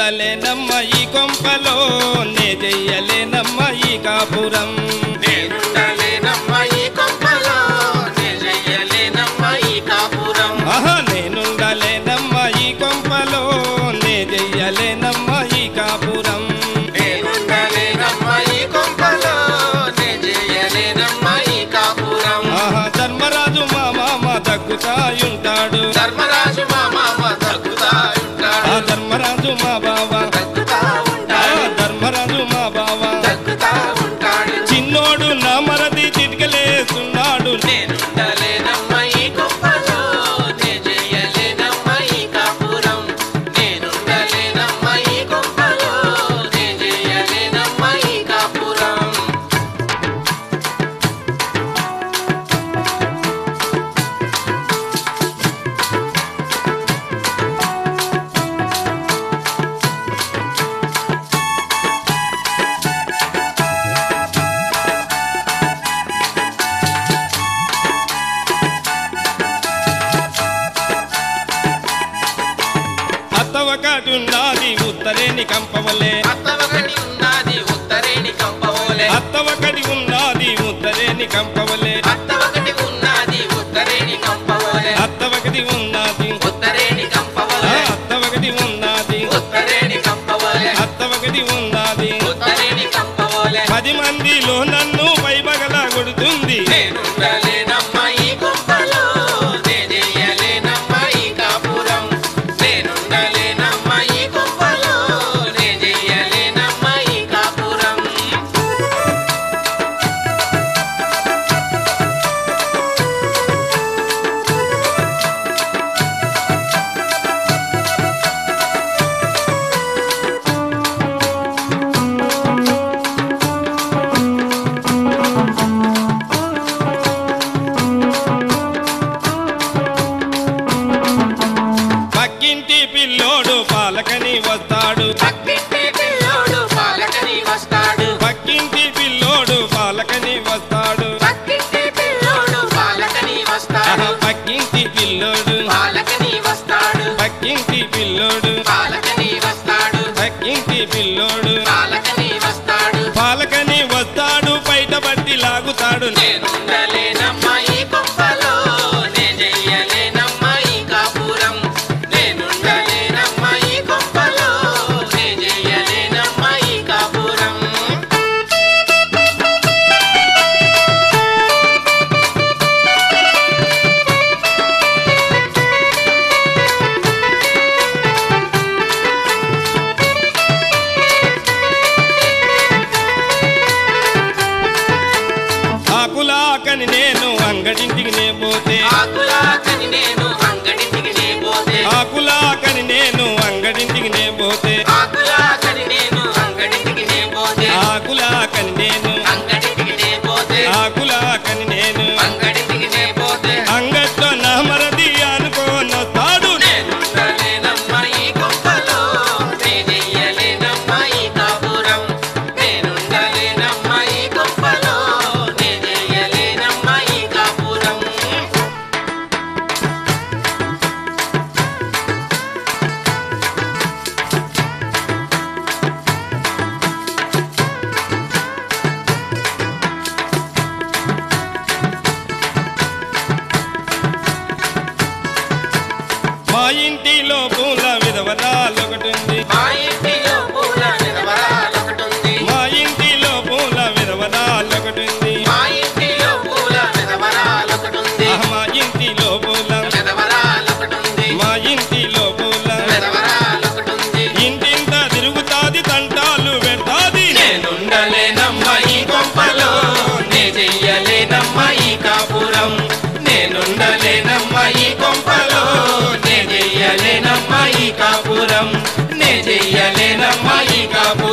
నేనుండలేనమ్మ ఈ కొంపలో నే చెయ్యలేనమ్మ ఈ కాపురం నేనుండలేనమ్మ ఈ కొంపలో నే చెయ్యలేనమ్మ ఈ కాపురం ఆహా నేనుండలేనమ్మ ఈ కొంపలో నే చెయ్యలేనమ్మ ఈ కాపురం నేనుండలేనమ్మ ఈ కొంపలో నే చెయ్యలేనమ్మ ఈ కాపురం ఆహా ధర్మరాజు మా మామ దగ్గుతాయుంటాడు ధర్మరాజు మా మామ తగ్గుతా ఆ ఉంటాడు ధర్మరాజు మా బావ తగ్గుతా ఆ ఉంటాడు ధర్మరాజు మా బావ తగ్గుతా ఉంటాడు చిన్నోడు నా మరది చిటికలేస్తున్నాడు నేనుండలేనమ్మ ఈ కొంపలో నే చెయ్యలేనమ్మ ఈ కాపురం నేనుండలేనమ్మ ఈ కొంపలో నే చెయ్యలేనమ్మ ఈ కాపురం అత్తవకటున్నది ఉత్తరేని కంపవలే అత్తవకటి ఉన్నది ఉత్తరేణి కంపవోలే అత్తవకటి ఉన్నది ఉత్తరేని కంపవలే అత్తవకటి ఉన్నది ఉత్తరేణి కంపవోలే అత్తవకటి ఉన్నది ఉత్తరేణి ఆ కంపవోలే అత్తవకటి ఉన్నది ఉత్తరేణి కంపవోలే అత్తవకటి ఉన్నది ఉత్తరేణి కంపవోలే పది మందిలో నన్ను పైబగల కొడుతుంది నేనుండలేనమ్మ ఈ కొంపలో నే చెయ్యలేనమ్మ ఈ కాపురం నేనుండలేనమ్మ ఈ కొంపలో నే చెయ్యలేనమ్మ ఈ కాపురం పక్కింటి పిల్లోడు పాలకని వస్తాడు పక్కింటి పిల్లోడు పాలకని వస్తాడు పక్కింటి పిల్లోడు పాలకని వస్తాడు పక్కింటి పిల్లోడు పాలకని వస్తాడు ఆహా, పక్కింటి పిల్లోడు పాలకని వస్తాడు పక్కింటి పిల్లోడు పాలకని వస్తాడు పక్కింటి పిల్లోడు పాలకని వస్తాడు పాలకని వస్తాడు బయట పట్టి లాగుతాడు నేనుండలేనమ్మ ఈ కొంపలో నే చెయ్యలేనమ్మ ఈ కాపురం నేనుండలేనమ్మ ఈ కొంపలో నే చెయ్యలేనమ్మ ఈ కాపురం ఆకులాకని నేను అంగడింటికి నే పోతే ఆకులాకని నేను అంగడింటికి నే పోతే ఆకులాకని నేను అంగడింటికి నే పోతే ఆకులాకని నేను అంగడింటికి నే పోతే ఆకులాకని నేను అంగడింటికి నే పోతే ఆకులాకని నేను అంగడింటికి నే పోతే అంగట్లో నా మరది అనుకోనొస్తాడు నేనుండలేనమ్మ ఈ కొంపలో నే చెయ్యలేనమ్మ ఈ కాపురం నేనుండలేనమ్మ ఈ కొంపలో నే చెయ్యలేనమ్మ ఈ కాపురం మా ఇంటిలో పూల విధవరాలొకటుంది మా ఇంటిలో పూల నిలవరాలొకటుంది మా ఇంటిలో పూల విధవరాలొకటుంది మా ఇంటిలో పూల నిలవరాలొకటుంది ఆహ్, మా ఇంటిలో పూల నిలవరాలొకటుంది మా ఇంటిలో పూల నిలవరాలొకటుంది ఇంటింత తిరుగుతాది తంటాలు పెడతాది నేనుండలేనమ్మ ఈ కొంపలో నే చెయ్యలేనమ్మ ఈ కాపురం నేనుండలేనమ్మ ఈ కొంపలో నే చెయ్యలేనమ్మ ఈ కాపురం నే చెయ్యలేనమ్మ ఈ కాపురం